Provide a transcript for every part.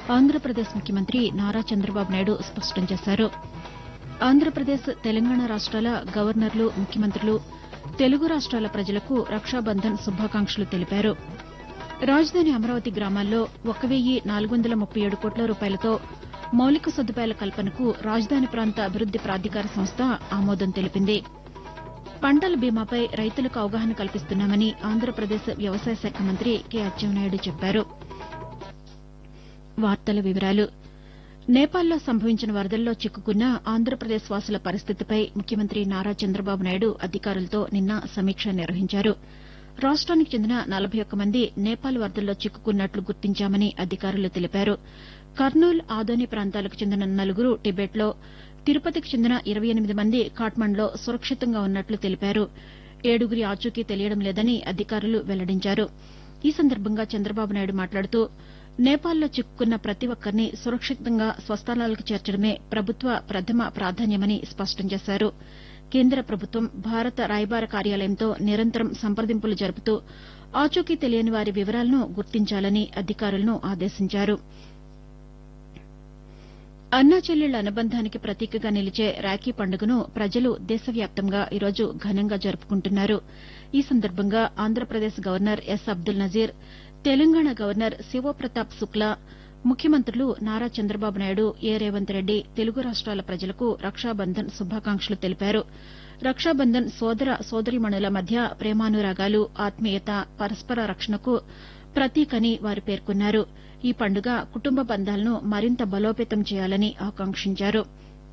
ఆంధ్రప్రదేశ్ ముఖ్యమంత్రి నారా చంద్రబాబు నాయుడు స్పష్టం చేశారు ఆంధ్రప్రదేశ్ తెలంగాణ రాష్ట్రాల గవర్నర్లు ముఖ్యమంత్రులు తెలుగు రాష్ట్రాల ప్రజలకు రక్షాబంధన్ శుభాకాంక్షలు తెలిపారు రాజధాని అమరావతి గ్రామాల్లో ఒక వెయ్యి నాలుగు వందల ముప్పై ఏడు కోట్ల రూపాయలతో మౌలిక సదుపాయాల కల్పనకు రాజధాని ప్రాంత అభివృద్ది ప్రాధికార సంస్థ ఆమోదం తెలిపింది పంటల బీమాపై రైతులకు అవగాహన కల్పిస్తున్నామని ఆంధ్రప్రదేశ్ వ్యవసాయ శాఖ మంత్రి కె అచ్చెన్నాయుడు చెప్పారు వార్తల వివరాలు నేపాల్లో సంభవించిన వరదల్లో చిక్కుకున్న ఆంధ్రప్రదేశ్ వాసుల పరిస్థితిపై ముఖ్యమంత్రి నారా చంద్రబాబు నాయుడు అధికారులతో నిన్న సమీక్ష నిర్వహించారు రాష్ట్రానికి చెందిన నలభై ఒక్క మంది నేపాల్ వరదల్లో చిక్కుకున్నట్లు గుర్తించామని అధికారులు తెలిపారు కర్నూల్ ఆదోని ప్రాంతాలకు చెందిన నలుగురు టిబెట్లో తిరుపతికి చెందిన ఇరవై ఎనిమిది మంది కాట్మండ్లో సురక్షితంగా ఉన్నట్లు తెలిపారు ఏడుగురి ఆచూకీ తెలియడం లేదని అధికారులు వెల్లడించారు ఈ సందర్భంగా చంద్రబాబు నాయుడు మాట్లాడుతూ నేపాల్లో చిక్కుకున్న ప్రతి ఒక్కరిని సురక్షితంగా స్వస్థలాలకు చేర్చడమే ప్రభుత్వ ప్రథమ ప్రాధాన్యమని స్పష్టం చేశారు కేంద్ర ప్రభుత్వం భారత రాయబార కార్యాలయంతో నిరంతరం సంప్రదింపులు జరుపుతూ ఆచూకీ తెలియని వారి వివరాలను గుర్తించాలని అధికారులను ఆదేశించారు అన్నా చెల్లెళ్ల అనుబంధానికి ప్రతీకగా నిలిచే రాఖీ పండుగను ప్రజలు దేశవ్యాప్తంగా ఈరోజు ఘనంగా జరుపుకుంటున్నారు ఈ సందర్భంగా Andhra Pradesh governor S Abdul Nazeer Telangana governor Shiv Pratap Shukla ముఖ్యమంత్రులు నారా చంద్రబాబు నాయుడు ఏ రేవంత్ రెడ్డి తెలుగు రాష్ట్రాల ప్రజలకు రక్షాబంధన్ శుభాకాంక్షలు తెలిపారు రక్షాబంధన్ సోదర సోదరీమణుల మధ్య ప్రేమానురాగాలు ఆత్మీయత పరస్పర రక్షణకు ప్రతీకని వారు పేర్కొన్నారు ఈ పండుగ కుటుంబ బంధాలను మరింత బలోపేతం చేయాలని ఆకాంక్షించారు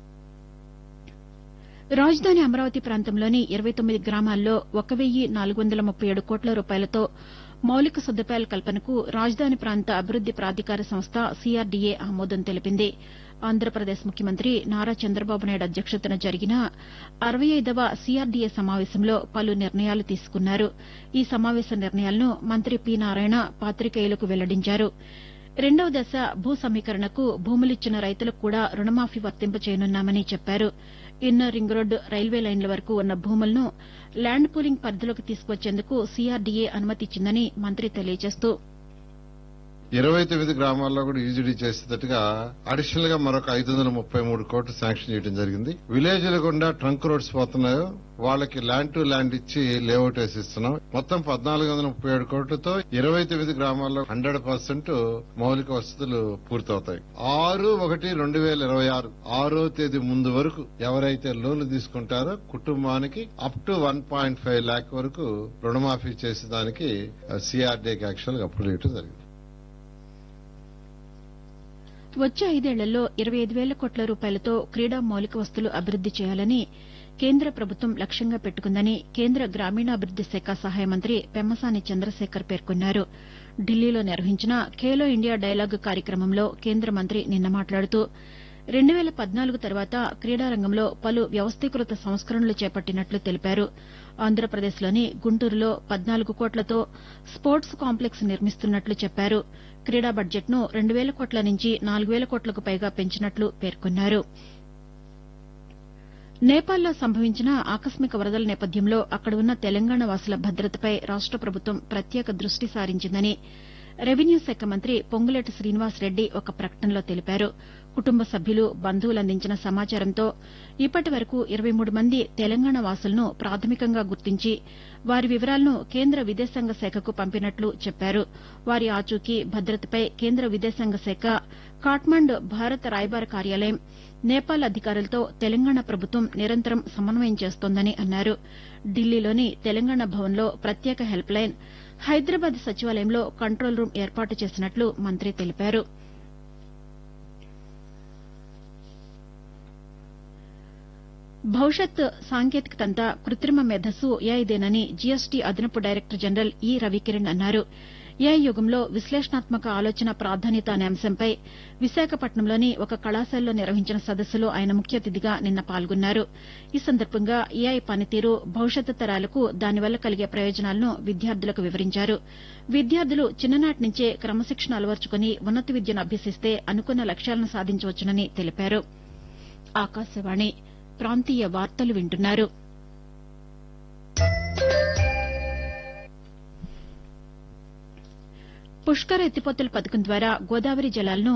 రాజధాని అమరావతి ప్రాంతంలోని ఇరవై తొమ్మిది గ్రామాల్లో ఒక వెయ్యి నాలుగు వందల ముప్పై ఏడు కోట్ల రూపాయలతో మౌలిక సదుపాయాల కల్పనకు రాజధాని ప్రాంత అభివృద్ది ప్రాధికార సంస్థ సీఆర్డీఏ ఆమోదం తెలిపింది ఆంధ్రప్రదేశ్ ముఖ్యమంత్రి నారా చంద్రబాబు నాయుడు అధ్యక్షతన జరిగిన అరవై ఐదవ సీఆర్డీఏ సమావేశంలో పలు నిర్ణయాలు తీసుకున్నారు ఈ సమావేశ నిర్ణయాలను మంత్రి పి నారాయణ పాతికేయులకు వెల్లడించారు రెండవ దశ భూ సమీకరణకు భూములిచ్చిన రైతులకు కూడా రుణమాఫీ వర్తింప చేయనున్నామని చెప్పారు ఇన్నర్ రింగ్ రోడ్డు రైల్వే లైన్ల వరకు ఉన్న భూములను ల్యాండ్ పూలింగ్ పరిధిలోకి తీసుకొచ్చేందుకు సీఆర్డీఏ అనుమతిచ్చిందని మంత్రి తెలియజేస్తూ ఇరవై తొమ్మిది గ్రామాల్లో కూడా యూజీడీ చేసేటట్టుగా అడిషనల్ గా మరొక ఐదు వందల ముప్పై మూడు కోట్లు శాంక్షన్ చేయడం జరిగింది విలేజ్ల గుండా ట్రంక్ రోడ్స్ పోతున్నాయో వాళ్ళకి ల్యాండ్ టు ల్యాండ్ ఇచ్చి లేఅవుట్ వేసి ఇస్తున్నాం మొత్తం పద్నాలుగు వందల ముప్పై ఏడు కోట్లతో ఇరవై తొమ్మిది గ్రామాల్లో హండ్రెడ్ పర్సెంట్ మౌలిక వసతులు పూర్తవుతాయి ఆరు ఒకటి రెండు వేల ఇరవై ఆరు ఆరో తేదీ ముందు వరకు ఎవరైతే లోన్లు తీసుకుంటారో కుటుంబానికి up to one point five lakh వరకు రుణమాఫీ చేసేదానికి సిఆర్డీకి యాక్చువల్ గా అప్రూవ్ చేయడం జరిగింది వచ్చే ఐదేళ్లలో ఇరవై ఐదు వేల కోట్ల రూపాయలతో క్రీడా మౌలిక వస్తువులు అభివృద్ది చేయాలని కేంద్ర ప్రభుత్వం లక్ష్యంగా పెట్టుకుందని కేంద్ర గ్రామీణాభివృద్ది శాఖ సహాయ మంత్రి పెమ్మసాని చంద్రశేఖర్ పేర్కొన్నారు ఢిల్లీలో నిర్వహించిన ఖేలో ఇండియా డైలాగ్ కార్యక్రమంలో కేంద్ర మంత్రి నిన్న మాట్లాడుతూ రెండు వేల పద్నాలుగు తర్వాత క్రీడారంగంలో పలు వ్యవస్థీకృత సంస్కరణలు చేపట్టినట్లు తెలిపారు ఆంధ్రప్రదేశ్లోని గుంటూరులో పద్నాలుగు కోట్లతో స్పోర్ట్స్ కాంప్లెక్స్ నిర్మిస్తున్నట్లు చెప్పారు క్రీడా బడ్జెట్ను రెండు వేల కోట్ల నుంచి నాలుగు వేల కోట్లకు పైగా పెంచినట్లు పేర్కొన్నారు నేపాల్లో సంభవించిన ఆకస్మిక వరదల నేపథ్యంలో అక్కడ ఉన్న తెలంగాణ వాసుల భద్రతపై రాష్ట ప్రభుత్వం ప్రత్యేక దృష్టి సారించిందని రెవెన్యూ శాఖ మంత్రి పొంగులేటి శ్రీనివాసరెడ్డి ఒక ప్రకటనలో తెలిపారు కుటుంబ సభ్యులు బంధువులు అందించిన సమాచారంతో ఇప్పటి వరకు ఇరవై మూడు మంది తెలంగాణ వాసులను ప్రాథమికంగా గుర్తించి వారి వివరాలను కేంద్ర విదేశాంగ శాఖకు పంపినట్లు చెప్పారు వారి ఆచూకీ భద్రతపై కేంద్ర విదేశాంగ శాఖ కాట్మండ్ భారత రాయబార కార్యాలయం నేపాల్ అధికారులతో తెలంగాణ ప్రభుత్వం నిరంతరం సమన్వయం చేస్తోందని అన్నారు ఢిల్లీలోని తెలంగాణ భవన్లో ప్రత్యేక హెల్ప్ లైన్ హైదరాబాద్ సచివాలయంలో కంట్రోల్ రూం ఏర్పాటు చేసినట్లు మంత్రి తెలిపారు భవిష్యత్ సాంకేతికతంతా కృత్రిమ మేధస్సు ఏఐదేనని జీఎస్టీ అదనపు డైరెక్టర్ జనరల్ ఈ రవికిరణ్ అన్నారు ఏఐ యుగంలో విశ్లేషణాత్మక ఆలోచన ప్రాధాన్యత అనే అంశంపై విశాఖపట్నంలోని ఒక కళాశాలలో నిర్వహించిన సదస్సులో ఆయన ముఖ్య అతిథిగా నిన్న పాల్గొన్నారు ఈ సందర్భంగా ఏఐ పనితీరు భవిష్యత్ తరాలకు దానివల్ల కలిగే ప్రయోజనాలను విద్యార్థులకు వివరించారు విద్యార్థులు చిన్ననాటి నుంచే క్రమశిక్షణ అలవర్చుకుని ఉన్నత విద్యను అభ్యసిస్తే అనుకున్న లక్ష్యాలను సాధించవచ్చునని తెలిపారు ఆకాశవాణి ప్రాంతీయ వార్తలు వింటున్నారు పుష్కర ఎత్తిపోతల పథకం ద్వారా గోదావరి జలాలను